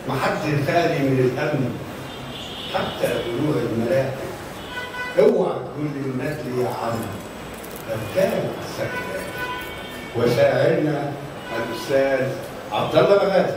محد خالي من الهم حتى بلوغ الملاك اوعى تقول للنسل يا عم فكان السكرات وشاعرنا الاستاذ عبد الله بغازي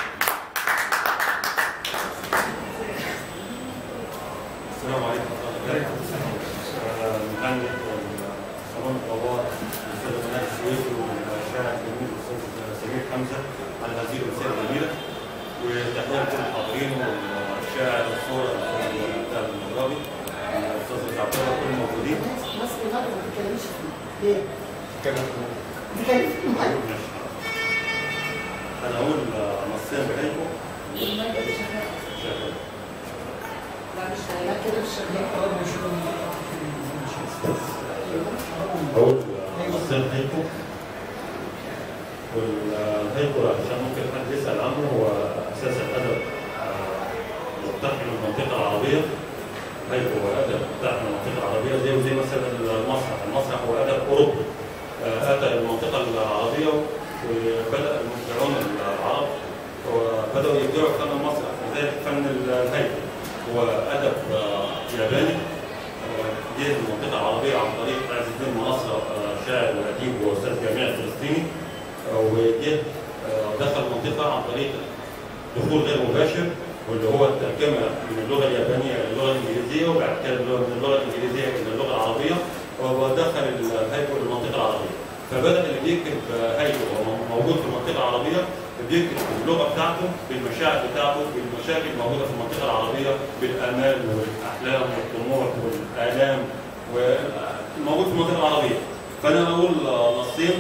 السلام عليكم ورحمة الله وبركاته. المهندس والصالون الطوار الأستاذ منال السويسي والشاعر الجميل الأستاذ سمير حمزة على هذه الرسالة الجميلة وتحية لكل الحاضرين والشاعر الصورة الأستاذ مختار المغربي الأستاذ عبد الله كل الموجودين. مصر النهارده ما بتتكلمش فيه ليه؟ كانت بتتكلم فيه معايا أنا أقول نصين بعينكم المادة دي شغالة شغال. لا مش لا كده مش شغالة أقول نصين هيكو والهيكو عشان ممكن حد يسأل عنه هو أساس الأدب آه، مقتحم المنطقة العربية هيكو هو أدب مقتحم المنطقة العربية زي زي مثلا المسرح، المسرح هو أدب أوروبي آه، أتى المنطقة العربية وبدأ المبدعون العرب وبدأوا يبدعوا في فن المسرح كذلك فن الهيكل هو أدب آه، ياباني جه المنطقة العربية عن طريق عز الدين مناصر آه، شاعر وأديب وأستاذ جامعي فلسطيني آه، وجه آه، دخل المنطقة عن طريق دخول غير مباشر واللي هو الترجمة من اللغة اليابانية إلى اللغة الإنجليزية وبعد كده من اللغة الإنجليزية إلى اللغة العربية ودخل الهيكل المنطقة العربية فبدأ اللي بيكتب آه، هيكل هو موجود في المنطقة العربية بيكتب باللغة بتاعته بالمشاعر بتاعته بالمشاكل الموجودة في المنطقة العربية بالآمال والأحلام والطموح والآلام والموجود في المنطقة العربية فأنا أقول آه، نصين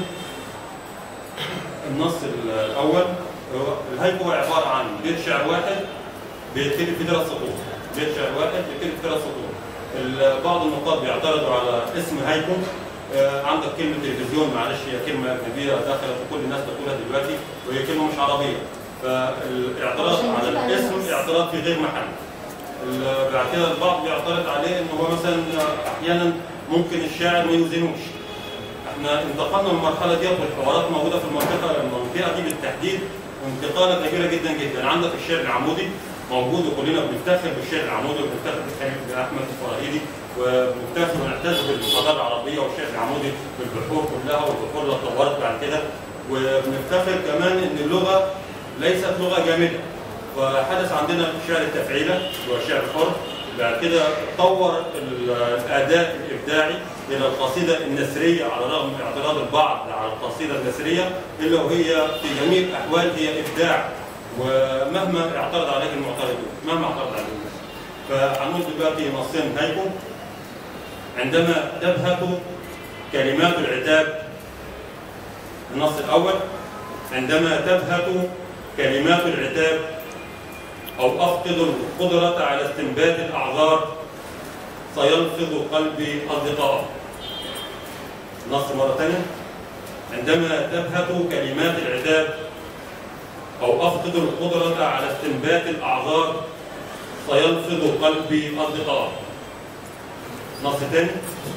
النص الأول هو الهيكل هو عبارة عن بيت شعر واحد بيتكتب في ثلاث سطور بيت شعر واحد بيتكتب في ثلاث سطور ال- بعض النقاد بيعترضوا على اسم هيكل آه، عندك كلمة تلفزيون معلش هي كلمة أجنبية دخلت وكل الناس بتقولها دلوقتي وهي كلمة مش عربية فالاعتراض على الاسم اعتراض في غير محل ال- بعد كده البعض بيعترض عليه ان هو مثلا احيانا ممكن الشاعر ما يوزنوش احنا انتقلنا من المرحله ديت والحوارات موجوده في المنطقه المنطقه دي بالتحديد انتقاله كبيره جدا جدا عندك الشعر العمودي موجود وكلنا بنفتخر بالشعر العمودي وبنفتخر بالخليل بن احمد الفراهيدي وبنفتخر ونعتز بالحضاره العربيه والشعر العمودي بالبحور كلها والبحور اللي اتطورت بعد كده وبنفتخر كمان ان اللغه ليست لغه جامده وحدث عندنا شعر التفعيله اللي هو الشعر الحر بعد كده تطور ال- الاداء الابداعي الى القصيده النثريه على الرغم من اعتراض البعض على القصيده النثريه الا وهي في جميع الاحوال هي ابداع ومهما اعترض عليه المعترضون مهما اعترض عليه الناس فهنقول دلوقتي نصين هيكم عندما تبهت كلمات العتاب النص الاول عندما تبهت كلمات العتاب أو أفقد القدرة على استنبات الأعذار سيلفظ قلبي أصدقائه نص مرة ثانية عندما تبهت كلمات العتاب أو أفقد القدرة على استنبات الأعذار سيلفظ قلبي أصدقائه نص ثاني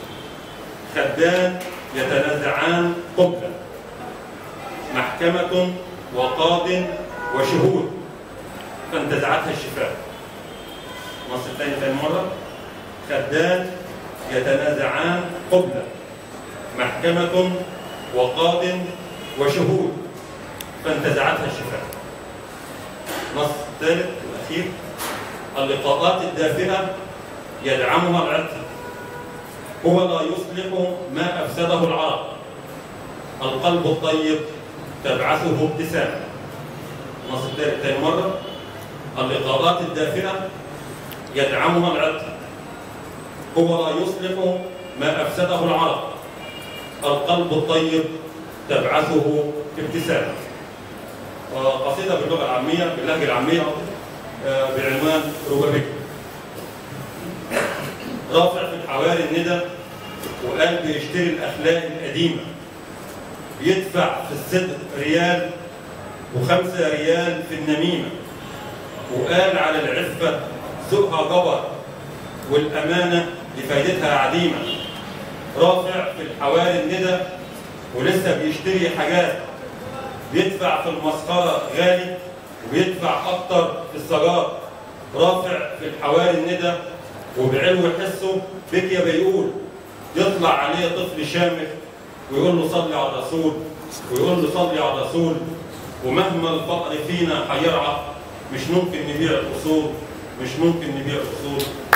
خدان يتنازعان قبلا محكمة وقاض وشهود فانتزعتها الشفاه النص الثاني ثاني مرة خدان يتنازعان قبلة محكمة وقاض وشهود فانتزعتها الشفاه النص الثالث والأخير اللقاءات الدافئة يدعمها العطر هو لا يصلح ما أفسده العرق القلب الطيب تبعثه ابتسامة النص الثالث ثاني مرة اللقاءات الدافئة يدعمها العطر هو لا يصلح ما أفسده العرق القلب الطيب تبعثه ابتسامة قصيدة باللغة العامية باللهجة العامية آه، بعنوان ربابيك رافع في الحواري الندى وقال بيشتري الأخلاق القديمة بيدفع في الصدق ريال وخمسة ريال في النميمة وقال على العفة ذوقها جبر والأمانة لفايدتها عديمة رافع في الحواري الندى ولسه بيشتري حاجات بيدفع في المسخرة غالي وبيدفع اكتر في السجار رافع في الحواري الندى وبعلو حسه بكيا بيقول يطلع عليه طفل شامخ ويقول له صلي على الرسول ويقول له صلي على الرسول ومهما الفقر فينا هيرعى مش ممكن نبيع الاصول مش ممكن نبيع الاصول